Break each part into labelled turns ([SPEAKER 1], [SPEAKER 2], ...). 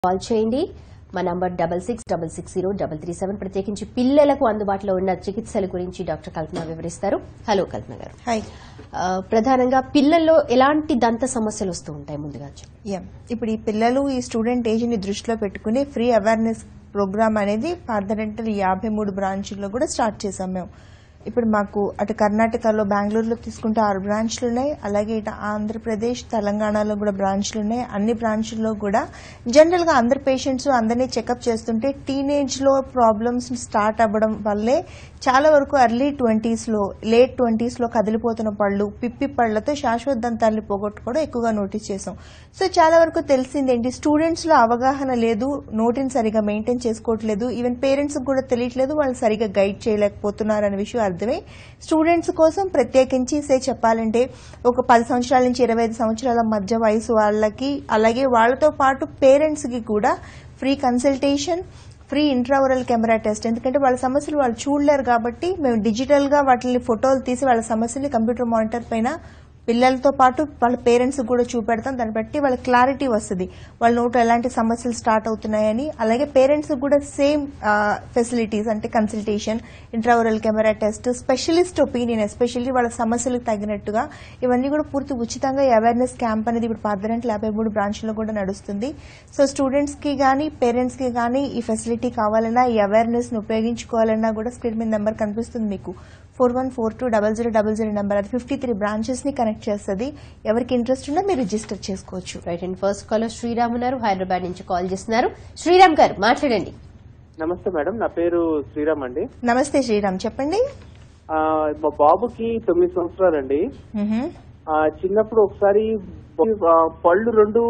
[SPEAKER 1] Call చేయండి మా number double six double six zero double three seven ప్రత్యేకించి పిల్లలకు అందుబాటులో ఉన్న చికిత్సల గురించి డాక్టర్ కల్పన వివరిస్తారు హలో కల్పన గారు
[SPEAKER 2] హాయ్
[SPEAKER 1] ఆ, ప్రధానంగా పిల్లల్లో ఎలాంటి దంత సమస్యలు వస్తూ ఉంటాయి ముందుగా చెప్పండి.
[SPEAKER 2] యా ఇప్పుడు ఈ పిల్లలు ఈ స్టూడెంట్ ఏజ్ ని దృష్టిలో పెట్టుకుని ఫ్రీ అవేర్నెస్ ప్రోగ్రామ్ అనేది పార్దరెంటల్ యాభై మూడు బ్రాంచుల్లో కూడా స్టార్ట్ చేసాం మేము ఇప్పుడు మాకు అటు కర్ణాటకలో బెంగళూరులో తీసుకుంటే ఆరు బ్రాంచ్లు ఉన్నాయి అలాగే ఇటు ఆంధ్రప్రదేశ్ తెలంగాణలో కూడా బ్రాంచ్లు ఉన్నాయి అన్ని బ్రాంచ్ల్లో కూడా జనరల్ గా అందరు పేషెంట్స్ అందరినీ చెకప్ చేస్తుంటే టీనేజ్ లో ప్రాబ్లమ్స్ స్టార్ట్ అవ్వడం వల్లే చాలా వరకు ఎర్లీ ట్వంటీస్ లో లేట్ ట్వంటీస్ లో కదిలిపోతున్న పళ్ళు పిప్పి పళ్ళతో శాశ్వత దంతాన్ని పోగొట్టుకోవడం ఎక్కువగా నోటీస్ చేసాం సో చాలా వరకు తెలిసింది ఏంటి స్టూడెంట్స్ లో అవగాహన లేదు నోటిని సరిగా మెయింటైన్ చేసుకోవట్లేదు ఈవెన్ పేరెంట్స్ కూడా తెలియట్లేదు వాళ్ళు సరిగా గైడ్ చేయలేకపోతున్నారు అనే విషయం అర్థమై స్టూడెంట్స్ కోసం ప్రత్యేకించి సే చెప్పాలంటే ఒక పది సంవత్సరాల నుంచి ఇరవై ఐదు సంవత్సరాల మధ్య వయసు వాళ్ళకి అలాగే వాళ్ళతో పాటు పేరెంట్స్ కి కూడా free consultation free intraoral camera test ఎందుకంటే వాళ్ళ సమస్యలు వాళ్ళు చూడలేరు కాబట్టి మేము డిజిటల్ గా వాటిని ఫోటోలు తీసి వాళ్ళ సమస్యని కంప్యూటర్ మానిటర్ పైన పిల్లలతో పాటు వాళ్ళ పేరెంట్స్ కూడా చూపెడతాం దాన్ని బట్టి వాళ్ళ క్లారిటీ వస్తుంది వాళ్ళ నోట్లో ఎలాంటి సమస్యలు స్టార్ట్ అవుతున్నాయని అలాగే పేరెంట్స్ కూడా సేమ్ ఫెసిలిటీస్ అంటే consultation intraoral camera test specialist opinion especially వాళ్ళ సమస్యలకు తగినట్టుగా ఇవన్నీ కూడా పూర్తి ఉచితంగా అవేర్నెస్ క్యాంప్ అనేది ఇప్పుడు పార్దరెంట్ యాభై మూడు బ్రాంచ్లో కూడా నడుస్తుంది సో స్టూడెంట్స్ కి కానీ పేరెంట్స్ కి కానీ ఈ ఫెసిలిటీ కావాలన్నా ఈ అవేర్నెస్ ని ఉపయోగించుకోవాలన్నా కూడా స్క్రీన్ మీద నెంబర్ కనిపిస్తుంది మీకు four one four two double zero double zero number అది ఫిఫ్టీ త్రీ బ్రాంచెస్ ని కనెక్ట్ చేస్తుంది ఎవరికి ఇంట్రెస్ట్ ఉన్నా మీరు రిజిస్టర్ చేసుకోవచ్చు
[SPEAKER 1] right and first call Sriram ఉన్నారు హైదరాబాద్ నుంచి కాల్ చేస్తున్నారు శ్రీరామ్ గారు మాట్లాడండి
[SPEAKER 3] నమస్తే మేడం నా పేరు శ్రీరామ్ అండి
[SPEAKER 2] నమస్తే శ్రీరామ్ చెప్పండి
[SPEAKER 3] ఆ, మా బాబుకి తొమ్మిది సంవత్సరాలండి
[SPEAKER 2] మ్హూ.
[SPEAKER 3] ఆ, చిన్నప్పుడు ఒకసారి ఆ, పళ్ళు రెండు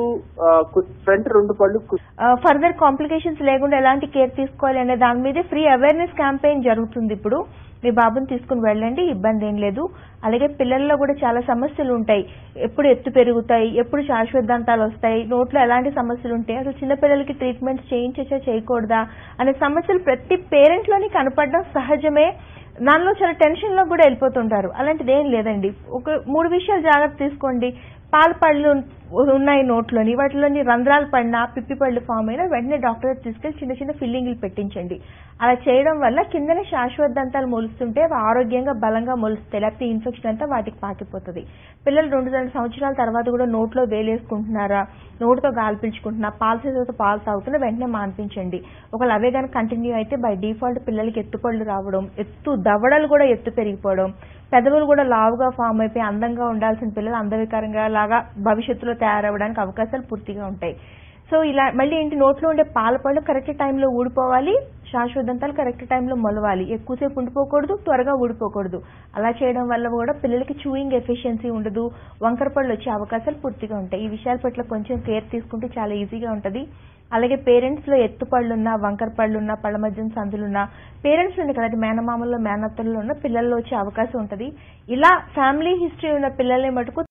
[SPEAKER 3] ఫ్రంట్ రెండు పళ్ళు కు-
[SPEAKER 2] ఫర్దర్ కాంప్లికేషన్స్ లేకుండా ఎలాంటి కేర్ తీసుకోవాలి అనే దాని మీద ఫ్రీ అవేర్నెస్ క్యాంపెయిన్ జరుగుతుంది ఇప్పుడు మీ బాబుని తీసుకుని వెళ్ళండి ఇబ్బంది ఏం లేదు అలాగే పిల్లల్లో కూడా చాలా సమస్యలు ఉంటాయి ఎప్పుడు ఎత్తు పెరుగుతాయి ఎప్పుడు శాశ్వత దంతాలు వస్తాయి నోట్లో ఎలాంటి సమస్యలు ఉంటాయి అసలు చిన్నపిల్లలకి ట్రీట్మెంట్స్ చేయించచ్చా చేయకూడదా అనే సమస్యలు ప్రతి పేరెంట్ లోని కనపడడం సహజమే దానిలో చాలా టెన్షన్ లో కూడా వెళ్ళిపోతుంటారు అలాంటిది ఏం లేదండి ఒక మూడు విషయాలు జాగ్రత్త తీసుకోండి పాల పళ్ళు ఉన్నాయి నోట్లోని వాటిలోని రంధ్రాలు పడినా పిప్పి పళ్ళు ఫామ్ అయినా వెంటనే డాక్టర్ దగ్గరికి తీసుకెళ్లి చిన్న చిన్న ఫిల్లింగ్లు పెట్టించండి అలా చేయడం వల్ల కిందనే శాశ్వత దంతాలు మొలుస్తుంటే అవి ఆరోగ్యంగా బలంగా మొలుస్తాయి లేకపోతే ఇన్ఫెక్షన్ అంతా వాటికి పాకిపోతుంది పిల్లలు రెండు రెండు సంవత్సరాల తర్వాత కూడా నోట్లో వేలేసుకుంటున్నారా నోటితో గాలి పీల్చుకుంటున్నా పాల సీసాతో పాలు తాగుతున్నా వెంటనే మాన్పించండి ఒకవేళ అవే కనుక కంటిన్యూ అయితే బై డిఫాల్ట్ పిల్లలకి ఎత్తుపళ్ళు రావడం ఎత్తు దవడలు కూడా ఎత్తు పెరిగిపోవడం పెదవులు కూడా లావుగా ఫామ్ అయిపోయి అందంగా ఉండాల్సిన పిల్లలు అందవికారంగా లాగా భవిష్యత్తులో తయారవడానికి అవకాశాలు పూర్తిగా ఉంటాయి సో ఇలా మళ్ళీ ఏంటి నోట్లో ఉండే పాల పళ్ళు కరెక్ట్ టైంలో ఊడిపోవాలి శాశ్వతంతాలు కరెక్ట్ టైంలో మొలవాలి ఎక్కువసేపు ఉండిపోకూడదు త్వరగా ఊడిపోకూడదు అలా చేయడం వల్ల కూడా పిల్లలకి చూయింగ్ ఎఫిషియన్సీ ఉండదు వంకర పళ్ళు వచ్చే అవకాశాలు పూర్తిగా ఉంటాయి ఈ విషయాల పట్ల కొంచెం కేర్ తీసుకుంటే చాలా ఈజీగా ఉంటుంది అలాగే పేరెంట్స్ లో ఎత్తు పళ్ళున్నా వంకర పళ్ళున్నా పళ్ళ మధ్య సందులున్నా పేరెంట్స్ నుండి కదా మేనమామల్లో మేనత్తల్లో ఉన్న పిల్లల్లో వచ్చే అవకాశం ఉంటుంది ఇలా ఫ్యామిలీ హిస్టరీ ఉన్న పిల్లల్ని మటుకు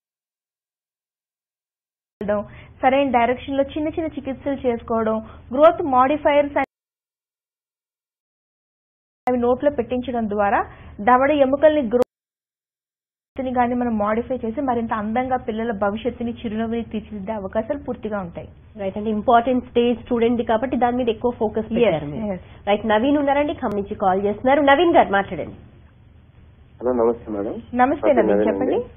[SPEAKER 2] చేయడం, సరైన డైరెక్షన్ లో చిన్న చిన్న చికిత్సలు చేసుకోవడం గ్రోత్ మాడిఫైయర్స్ అవి నోట్లో పెట్టించడం ద్వారా దవడ ఎముకల్ని గ్రోత్ ని కానీ మనం మాడిఫై చేసి మరింత అందంగా పిల్లల భవిష్యత్తుని చిరునవ్వుని తీర్చిదిద్దే అవకాశాలు పూర్తిగా ఉంటాయి
[SPEAKER 1] రైట్ అంటే ఇంపార్టెంట్ స్టేజ్ స్టూడెంట్ కాబట్టి దాని మీద ఎక్కువ ఫోకస్ పెట్టారు మీరు.
[SPEAKER 2] yes.
[SPEAKER 1] రైట్ నవీన్ ఉన్నారండి ఖమ్మం నుంచి కాల్ చేస్తున్నారు నవీన్ గారు మాట్లాడండి
[SPEAKER 4] హలో నమస్తే మేడం
[SPEAKER 2] నమస్తే
[SPEAKER 4] ఓకే,
[SPEAKER 2] నవీన్
[SPEAKER 4] నవీన్
[SPEAKER 2] చెప్పండి
[SPEAKER 4] అండి.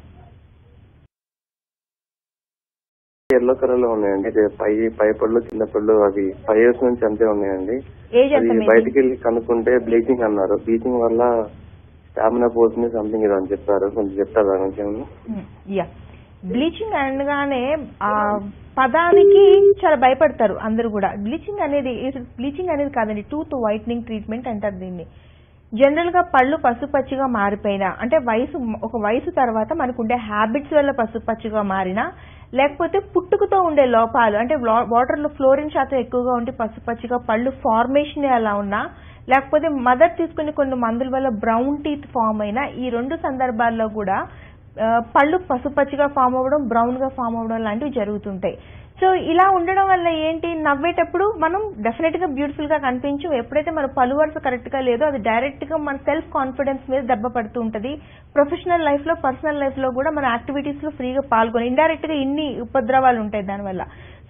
[SPEAKER 4] ఎల్లో కలర్ లో ఉన్నాయండి ఇది పై పై పళ్ళు కింద పళ్ళు అవి ఫైవ్ ఇయర్స్ నుంచి అంతే ఉన్నాయండి
[SPEAKER 2] ఏజ్ ఎంత
[SPEAKER 4] అది
[SPEAKER 2] మీది?
[SPEAKER 4] బయటికి వెళ్ళి కనుక్కుంటే బ్లీచింగ్ అన్నారు బ్లీచింగ్ వల్ల స్టామినా పోతుంది సంథింగ్ ఇది అని చెప్పారు కొంచెం చెప్తారా దాని గురించి ఏమన్నా?
[SPEAKER 2] యా బ్లీచింగ్ అనగానే ఆ పదానికి చాలా భయపడతారు అందరూ కూడా బ్లీచింగ్ అనేది బ్లీచింగ్ అనేది కాదండి టూత్ వైట్నింగ్ ట్రీట్మెంట్ అంటారు దీన్ని జనరల్ గా పళ్ళు పసుపచ్చిగా మారిపోయినా అంటే వయసు ఒక వయసు తర్వాత మనకు ఉండే హ్యాబిట్స్ వల్ల పసుపచ్చిగా మారినా లేకపోతే పుట్టుకతో ఉండే లోపాలు అంటే వాటర్ లో ఫ్లోరిన్ శాతం ఎక్కువగా ఉండి పసుపచ్చిగా పళ్ళు ఫార్మేషన్ అలా ఉన్నా లేకపోతే మదర్ తీసుకునే కొన్ని మందుల వల్ల బ్రౌన్ టీత్ ఫామ్ అయినా ఈ రెండు సందర్భాల్లో కూడా ఆ, పళ్ళు పసుపచ్చిగా ఫామ్ అవ్వడం బ్రౌన్ గా ఫామ్ అవ్వడం లాంటివి జరుగుతుంటాయి సో ఇలా ఉండడం వల్ల ఏంటి నవ్వేటప్పుడు మనం డెఫినెట్ గా బ్యూటిఫుల్ గా కనిపించు ఎప్పుడైతే మన పలు వరుస కరెక్ట్ గా లేదో అది డైరెక్ట్ గా మన సెల్ఫ్ కాన్ఫిడెన్స్ మీద దెబ్బ పడుతూ ఉంటది ప్రొఫెషనల్ లైఫ్ లో పర్సనల్ లైఫ్ లో కూడా మన యాక్టివిటీస్ లో ఫ్రీగా పాల్గొని ఇండైరెక్ట్ గా ఇన్ని ఉపద్రవాలు ఉంటాయి దానివల్ల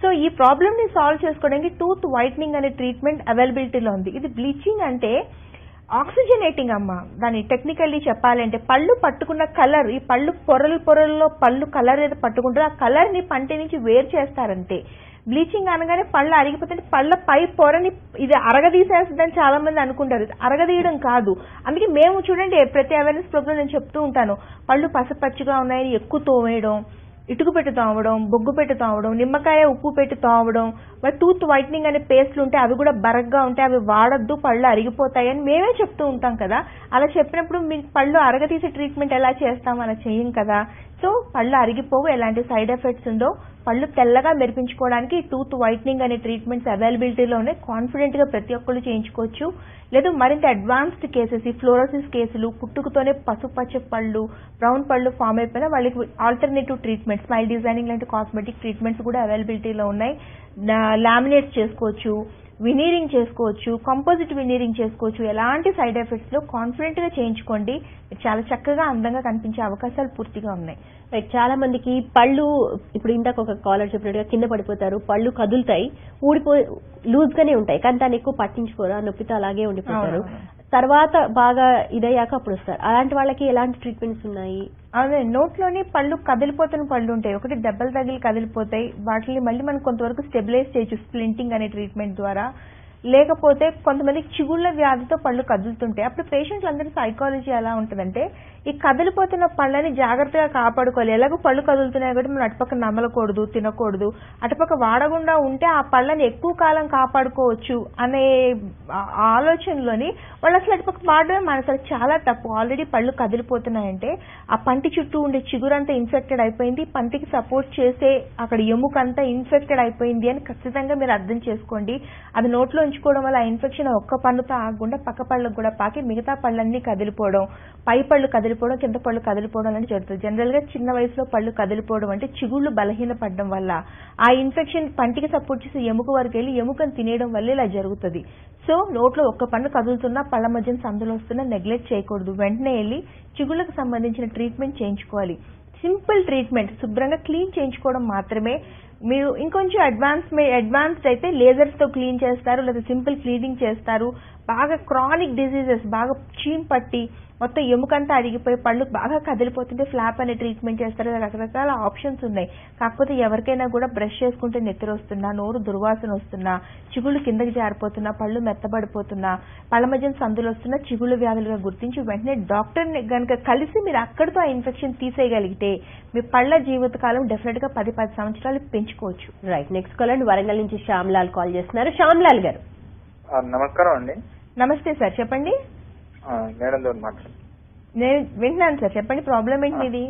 [SPEAKER 2] సో ఈ ప్రాబ్లమ్ ని సాల్వ్ చేసుకోవడానికి టూత్ వైట్నింగ్ అనే ట్రీట్మెంట్ అవైలబిలిటీలో ఉంది ఇది బ్లీచింగ్ అంటే ఆక్సిజనేటింగ్ అమ్మ దాని టెక్నికల్లీ చెప్పాలంటే పళ్ళు పట్టుకున్న కలర్ ఈ పళ్ళు పొరలు పొరల్లో పళ్ళు కలర్ ఏదో పట్టుకుంటారో ఆ కలర్ ని పంటి నుంచి వేరు చేస్తారంటే బ్లీచింగ్ అనగానే పళ్ళు అరిగిపోతుంటే పళ్ళ పై పొరని ఇది అరగదీసేస్తుందని చాలా మంది అనుకుంటారు ఇది అరగదీయడం కాదు అందుకే మేము చూడండి ప్రతి అవేర్నెస్ ప్రోగ్రామ్ నేను చెప్తూ ఉంటాను పళ్ళు పసపచ్చిగా ఉన్నాయని ఎక్కువ తోమేయడం ఇటుకు పెట్టి తోమడం బొగ్గు పెట్టి తోమడం నిమ్మకాయ ఉప్పు పెట్టి తోమడం మరి టూత్ వైట్నింగ్ అనే పేస్ట్లు ఉంటే అవి కూడా బరగ్గా ఉంటే అవి వాడొద్దు పళ్ళు అరిగిపోతాయి అని మేమే చెప్తూ ఉంటాం కదా అలా చెప్పినప్పుడు మీకు పళ్ళు అరగతీసే ట్రీట్మెంట్ ఎలా చేస్తాం అలా చేయం కదా సో పళ్ళు అరిగిపోవు ఎలాంటి సైడ్ ఎఫెక్ట్స్ ఉండో పళ్ళు తెల్లగా మెరిపించుకోవడానికి టూత్ వైట్నింగ్ అనే ట్రీట్మెంట్స్ అవైలబిలిటీలో ఉన్నాయి కాన్ఫిడెంట్ గా ప్రతి ఒక్కళ్ళు చేయించుకోవచ్చు లేదు మరింత అడ్వాన్స్డ్ కేసెస్ ఈ ఫ్లోరోసిస్ కేసులు పుట్టుకతోనే పసుపచ్చ పళ్ళు బ్రౌన్ పళ్ళు ఫామ్ అయిపోయినా వాళ్ళకి ఆల్టర్నేటివ్ ట్రీట్మెంట్ స్మైల్ డిజైనింగ్ లాంటి కాస్మెటిక్ ట్రీట్మెంట్స్ కూడా అవైలబిలిటీలో ఉన్నాయి లామినేట్స్ చేసుకోవచ్చు వినీరింగ్ చేసుకోవచ్చు కంపోజిట్ వినీరింగ్ చేసుకోవచ్చు ఎలాంటి సైడ్ ఎఫెక్ట్స్ లో కాన్ఫిడెంట్ గా చేయించుకోండి మీరు చాలా చక్కగా అందంగా కనిపించే అవకాశాలు పూర్తిగా ఉన్నాయి
[SPEAKER 1] రైట్ చాలా మందికి పళ్ళు ఇప్పుడు ఇందాక ఒక కాలర్ చెప్పినట్టుగా కింద పడిపోతారు పళ్ళు కదులుతాయి ఊడిపో లూజ్ గానే ఉంటాయి కానీ దాన్ని ఎక్కువ పట్టించుకోరు ఆ నొప్పితో అలాగే ఉండిపోతారు
[SPEAKER 2] అవును.
[SPEAKER 1] తర్వాత బాగా ఇదయ్యాక అప్పుడు వస్తారు అలాంటి వాళ్ళకి ఎలాంటి ట్రీట్మెంట్స్ ఉన్నాయి
[SPEAKER 2] అదే నోట్లోని పళ్ళు కదిలిపోతున్న పళ్ళు ఉంటాయి ఒకటి దెబ్బలు తగిలి కదిలిపోతాయి వాటిని మళ్ళీ మనం కొంతవరకు స్టెబిలైజ్ చేయొచ్చు స్ప్లింటింగ్ అనే ట్రీట్మెంట్ ద్వారా లేకపోతే కొంతమందికి చిగుళ్ళ వ్యాధితో పళ్ళు కదులుతుంటాయి అప్పుడు పేషెంట్లు అందరి సైకాలజీ ఎలా ఉంటుందంటే ఈ కదిలిపోతున్న పళ్ళని జాగ్రత్తగా కాపాడుకోవాలి ఎలాగో పళ్ళు కదులుతున్నాయి కాబట్టి మనం అటుపక్క నమలకూడదు తినకూడదు అటుపక్క వాడకుండా ఉంటే ఆ పళ్ళని ఎక్కువ కాలం కాపాడుకోవచ్చు అనే ఆ- ఆలోచనలోని వాళ్ళు అసలు అటుపక్క వాడడమే మనసు చాలా తప్పు ఆల్రెడీ పళ్ళు కదిలిపోతున్నాయంటే ఆ పంటి చుట్టూ ఉండే చిగురంతా ఇన్ఫెక్టెడ్ అయిపోయింది పంటికి సపోర్ట్ చేసే అక్కడ ఎముకంతా ఇన్ఫెక్టెడ్ అయిపోయింది అని ఖచ్చితంగా మీరు అర్థం చేసుకోండి అది నోట్లో ఉంచుకోవడం వల్ల ఆ ఇన్ఫెక్షన్ ఒక్క పన్నుతో ఆగకుండా పక్క పళ్ళకు కూడా పాకి మిగతా పళ్ళన్నీ కదిలిపోవడం పై పళ్ళు కదిలిపోవడం కింద పళ్ళు కదిలిపోవడం అనేది జరుగుతుంది జనరల్ గా చిన్న వయసులో పళ్ళు కదిలిపోవడం అంటే చిగుళ్ళు బలహీనపడడం వల్ల ఆ ఇన్ఫెక్షన్ పంటికి సపోర్ట్ చేసే ఎముక వరకు వెళ్ళి ఎముకను తినేయడం వల్ల ఇలా జరుగుతుంది సో నోట్లో ఒక్క పన్ను కదులుతున్నా పళ్ళ మధ్యన సందులు వస్తున్నా నెగ్లెక్ట్ చేయకూడదు వెంటనే వెళ్ళి చిగుళ్ళకు సంబంధించిన ట్రీట్మెంట్ చేయించుకోవాలి సింపుల్ ట్రీట్మెంట్ శుభ్రంగా క్లీన్ చేయించుకోవడం మాత్రమే మీరు ఇంకొంచెం అడ్వాన్స్ అడ్వాన్స్డ్ అయితే లేజర్స్ తో క్లీన్ చేస్తారు లేదా సింపుల్ క్లీనింగ్ చేస్తారు బాగా క్రానిక్ డిసీజెస్ బాగా చీమ్ పట్టి మొత్తం ఎముకంతా అరిగిపోయి పళ్ళు బాగా కదిలిపోతుంటే ఫ్లాప్ అనే ట్రీట్మెంట్ చేస్తారు ఇలా రకరకాల ఆప్షన్స్ ఉన్నాయి కాకపోతే ఎవరికైనా కూడా బ్రష్ చేసుకుంటే నెత్తిరి వస్తున్నా నోరు దుర్వాసన వస్తున్నా చిగుళ్ళు కిందకి జారిపోతున్నా పళ్ళు మెత్తబడిపోతున్నా పళ్ళ మధ్యన సందులు వస్తున్నా చిగుళ్ళు వ్యాధులుగా గుర్తించి వెంటనే డాక్టర్ని గనుక కలిసి మీరు అక్కడితో ఆ ఇన్ఫెక్షన్ తీసేయగలిగితే మీ పళ్ళ జీవితకాలం డెఫినెట్ గా పది పది సంవత్సరాలు పెంచుకోవచ్చు
[SPEAKER 1] రైట్ నెక్స్ట్ కాల్ అండి వరంగల్ నుంచి శ్యామ్లాల్ కాల్ చేస్తున్నారు శ్యామ్లాల్ గారు
[SPEAKER 5] ఆ, నమస్కారం అండి
[SPEAKER 2] నమస్తే సార్ చెప్పండి
[SPEAKER 5] ఆ, మేడం గారు మాట్లాడు
[SPEAKER 2] నేను వింటున్నాను సార్ చెప్పండి ప్రాబ్లం ఏంటి మీది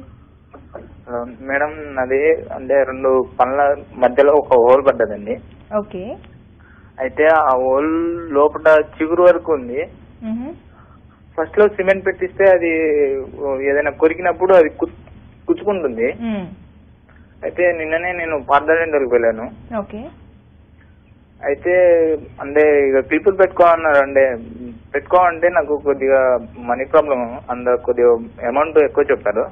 [SPEAKER 5] హలో, మేడం నాది అంటే రెండు పనుల మధ్యలో ఒక హోల్ పడ్డదండి
[SPEAKER 2] ఓకే
[SPEAKER 5] అయితే ఆ హోల్ లోపల చిగురు వరకు ఉంది ఫస్ట్ లో సిమెంట్ పెట్టిస్తే అది ఓ, ఏదైనా కొరికినప్పుడు అది కు- కుచ్చుకుంటుంది అయితే నిన్ననే నేను పార్థడెంటల్కి వెళ్ళాను
[SPEAKER 2] ఓకే
[SPEAKER 5] అయితే అంటే ఇక క్లిప్పులు పెట్టుకోమన్నారు అంటే పెట్టుకోమంటే నాకు కొద్దిగా మనీ ప్రాబ్లం అంద కొద్దిగా అమౌంట్ ఎక్కువ చెప్పారు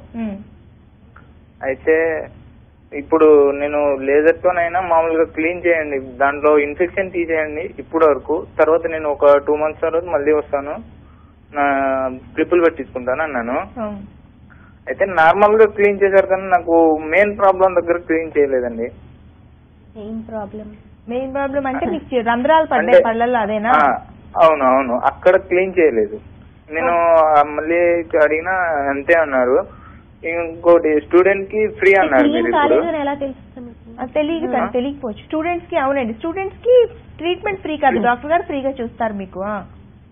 [SPEAKER 5] అయితే ఇప్పుడు నేను లేజర్ తోనైనా మామూలుగా క్లీన్ చేయండి దాంట్లో ఇన్ఫెక్షన్ తీసేయండి ఇప్పుడు వరకు తర్వాత నేను ఒక టూ మంత్స్ తర్వాత మళ్ళీ వస్తాను నా క్లిప్పులు పెట్టించుకుంటాను అన్నాను అయితే నార్మల్ గా క్లీన్ చేశారు కానీ నాకు మెయిన్ ప్రాబ్లం దగ్గర క్లీన్ చేయలేదండి
[SPEAKER 1] ఏం ప్రాబ్లం
[SPEAKER 2] మెయిన్ ప్రాబ్లం అంటే మీకు రంధ్రాలు పడ్డాయి
[SPEAKER 5] అంటే-
[SPEAKER 2] పళ్ళల్లో అదేనా
[SPEAKER 5] ఆ, అవును అవును అక్కడ క్లీన్ చేయలేదు నేను ఆ, మళ్ళీ అడిగినా అంతే అన్నారు ఇంకోటి స్టూడెంట్ కి ఫ్రీ అన్నారు మీరు
[SPEAKER 1] క్లీన్
[SPEAKER 5] ఇప్పుడు
[SPEAKER 1] కాలేదు అని ఎలా తెలుస్తుంది మీకు?
[SPEAKER 2] అది తెలియదు సార్ తెలియకపోవచ్చు స్టూడెంట్స్ కి అవునండి స్టూడెంట్స్ కి ట్రీట్మెంట్ ఫ్రీ కాదు డాక్టర్ గారు ఫ్రీగా చూస్తారు మీకు ఆ.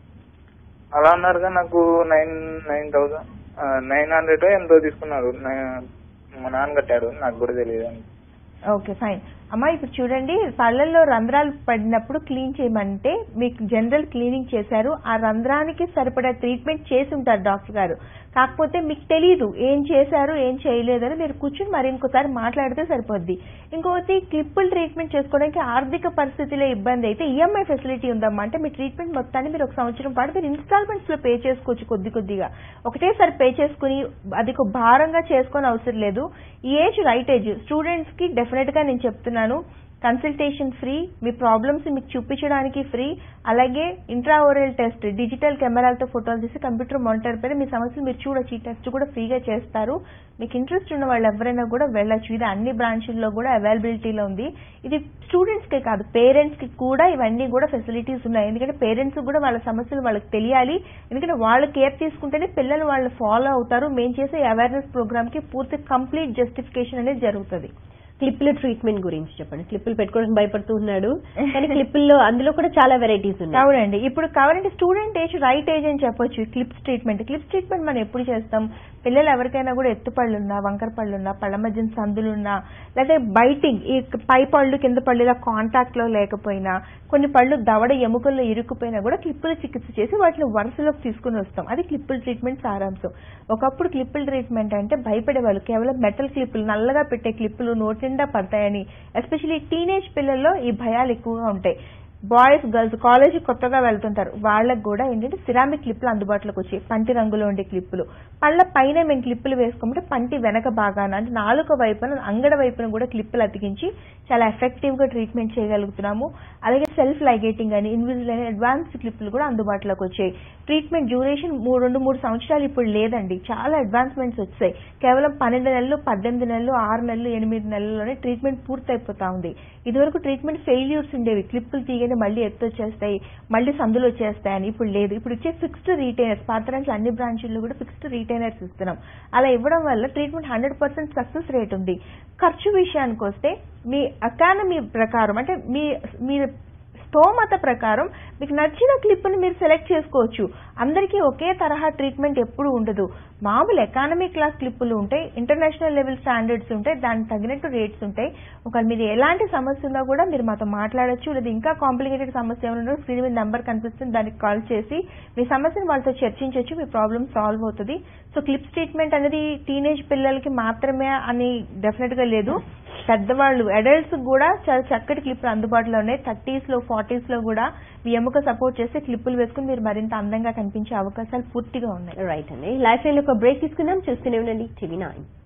[SPEAKER 5] అలా అన్నారుగా నాకు nine nine thousand nine hundred ఎంతో తీసుకున్నారు నా- మా నాన్న కట్టాడు నాకు కూడా తెలియదు
[SPEAKER 2] ఓకే ఫైన్ అమ్మా ఇప్పుడు చూడండి పళ్ళల్లో రంధ్రాలు పడినప్పుడు క్లీన్ చేయమంటే మీకు జనరల్ క్లీనింగ్ చేశారు ఆ రంధ్రానికి సరిపడా ట్రీట్మెంట్ చేసి ఉంటారు డాక్టర్ గారు కాకపోతే మీకు తెలియదు ఏం చేశారు ఏం చేయలేదని మీరు కూర్చుని మరి ఇంకోసారి మాట్లాడితే సరిపోద్ది ఇంకొకటి క్లిప్పుల్ ట్రీట్మెంట్ చేసుకోవడానికి ఆర్థిక పరిస్థితిలో ఇబ్బంది అయితే ఈఎంఐ ఫెసిలిటీ ఉందమ్మా అంటే మీ ట్రీట్మెంట్ మొత్తాన్ని మీరు ఒక సంవత్సరం పాటు మీరు ఇన్స్టాల్మెంట్స్ లో పే చేసుకోవచ్చు కొద్ది కొద్దిగా ఒకటేసారి పే చేసుకుని అది ఒక భారంగా చేసుకొని అవసరం లేదు ఈ ఏజ్ రైట్ ఏజ్ స్టూడెంట్స్ కి డెఫినెట్ గా నేను చెప్తున్నాను కన్సల్టేషన్ ఫ్రీ మీ ప్రాబ్లమ్స్ మీకు చూపించడానికి ఫ్రీ అలాగే ఇంట్రా ఓరల్ టెస్ట్ డిజిటల్ కెమెరాలతో ఫోటోలు తీసి కంప్యూటర్ మానిటర్ పైన మీ సమస్యలు మీరు చూడొచ్చు ఈ టెస్ట్ కూడా ఫ్రీగా చేస్తారు మీకు ఇంట్రెస్ట్ ఉన్న వాళ్ళు ఎవరైనా కూడా వెళ్ళొచ్చు ఇది అన్ని బ్రాంచుల్లో కూడా అవైలబిలిటీలో ఉంది ఇది స్టూడెంట్స్ కే కాదు పేరెంట్స్ కి కూడా ఇవన్నీ కూడా ఫెసిలిటీస్ ఉన్నాయి ఎందుకంటే పేరెంట్స్ కూడా వాళ్ళ సమస్యలు వాళ్ళకి తెలియాలి ఎందుకంటే వాళ్ళు కేర్ తీసుకుంటేనే పిల్లలు వాళ్ళు ఫాలో అవుతారు మేము చేసే అవేర్నెస్ ప్రోగ్రామ్ కి పూర్తి కంప్లీట్ జస్టిఫికేషన్ అనేది జరుగుతుంది
[SPEAKER 1] క్లిప్పుల ట్రీట్మెంట్ గురించి చెప్పండి క్లిప్పులు పెట్టుకోవడానికి భయపడుతూ ఉన్నాడు కానీ క్లిప్పుల్లో అందులో కూడా చాలా వెరైటీస్ ఉన్నాయి
[SPEAKER 2] అవునండి ఇప్పుడు కావాలంటే స్టూడెంట్ ఏజ్ రైట్ ఏజ్ అని చెప్పొచ్చు క్లిప్స్ ట్రీట్మెంట్ క్లిప్స్ ట్రీట్మెంట్ మనం ఎప్పుడు చేస్తాం పిల్లలు ఎవరికైనా కూడా ఎత్తుపళ్ళున్నా వంకర పళ్ళున్నా పళ్ళ మధ్యన సందులున్నా లేదా బైటింగ్ ఈ పై పళ్ళు కింద పళ్ళు ఇలా కాంటాక్ట్ లో లేకపోయినా కొన్ని పళ్ళు దవడ ఎముకల్లో ఇరుక్కుపోయినా కూడా క్లిప్పుల చికిత్స చేసి వాటిని వరుసలోకి తీసుకుని వస్తాం అది క్లిప్పుల ట్రీట్మెంట్ సారాంశం ఒకప్పుడు క్లిప్పుల ట్రీట్మెంట్ అంటే భయపడేవాళ్ళు కేవలం మెటల్ క్లిప్పులు నల్లగా పెట్టే క్లిప్పులు నోటి నిండా పడతాయని ఎస్పెషల్లీ టీనేజ్ పిల్లల్లో ఈ భయాలు ఎక్కువగా ఉంటాయి బాయ్స్ గర్ల్స్ కాలేజ్ కొత్తగా వెళ్తుంటారు వాళ్ళకి కూడా ఏంటంటే సిరామిక్ క్లిప్పులు అందుబాటులోకి వచ్చాయి పంటి రంగులో ఉండే క్లిప్పులు పళ్ళ పైన మేము క్లిప్పులు వేసుకోమంటే పంటి వెనక భాగాన అంటే నాలుక వైపున అంగడ వైపున కూడా క్లిప్పులు అతికించి చాలా ఎఫెక్టివ్ గా ట్రీట్మెంట్ చేయగలుగుతున్నాము అలాగే సెల్ఫ్ లైగేటింగ్ అని ఇన్విజిల్ అని అడ్వాన్స్డ్ క్లిప్పులు కూడా అందుబాటులోకి వచ్చాయి ట్రీట్మెంట్ డ్యూరేషన్ మూడు రెండు మూడు సంవత్సరాలు ఇప్పుడు లేదండి చాలా అడ్వాన్స్మెంట్స్ వచ్చాయి కేవలం పన్నెండు నెలలు పద్దెనిమిది నెలలు ఆరు నెలలు ఎనిమిది నెలల్లోనే ట్రీట్మెంట్ పూర్తయిపోతా ఉంది ఇదివరకు ట్రీట్మెంట్ ఫెయిల్యూర్స్ ఉండేవి క్లిప్పులు తీయగానే మళ్ళీ ఎత్తు వచ్చేస్తాయి మళ్ళీ సందులు వచ్చేస్తాయని ఇప్పుడు లేదు ఇప్పుడు ఇచ్చే ఫిక్స్డ్ రీటైనర్స్ పాత్రాంశ అన్ని బ్రాంచుల్లో కూడా ఫిక్స్డ్ రీటైనర్స్ ఇస్తున్నాం అలా ఇవ్వడం వల్ల treatment hundred percent success rate ఉంది ఖర్చు విషయానికి వస్తే మీ అకానమీ ప్రకారం అంటే మీ మీరు స్తోమత ప్రకారం మీకు నచ్చిన క్లిప్ని మీరు సెలెక్ట్ చేసుకోవచ్చు అందరికీ ఒకే తరహా ట్రీట్మెంట్ ఎప్పుడు ఉండదు మామూలు ఎకానమీ క్లాస్ క్లిప్పులు ఉంటాయి ఇంటర్నేషనల్ లెవెల్ స్టాండర్డ్స్ ఉంటాయి దానికి తగినట్టు రేట్స్ ఉంటాయి ఒకవేళ మీరు ఎలాంటి సమస్య ఉన్నా కూడా మీరు మాతో మాట్లాడొచ్చు లేదా ఇంకా కాంప్లికేటెడ్ సమస్య ఏమైనా స్క్రీన్ మీద నెంబర్ కనిపిస్తుంది దానికి కాల్ చేసి మీ సమస్యను వాళ్ళతో చర్చించవచ్చు మీ ప్రాబ్లమ్ సాల్వ్ అవుతుంది సో క్లిప్స్ ట్రీట్మెంట్ అనేది టీనేజ్ పిల్లలకి మాత్రమే అని డెఫినెట్ గా లేదు పెద్దవాళ్ళు అడల్ట్స్ కూడా చాలా చక్కటి క్లిప్పులు అందుబాటులో ఉన్నాయి థర్టీస్ లో ఫార్టీస్ లో కూడా మీ ఎముక సపోర్ట్ చేస్తే క్లిప్పులు వేసుకుని మీరు మరింత అందంగా కనిపించే అవకాశాలు పూర్తిగా ఉన్నాయి
[SPEAKER 1] రైట్ అండి లైఫ్ లైన్ ఒక బ్రేక్ తీసుకుందాం చూస్తూనే ఉండండి టీవీ నైన్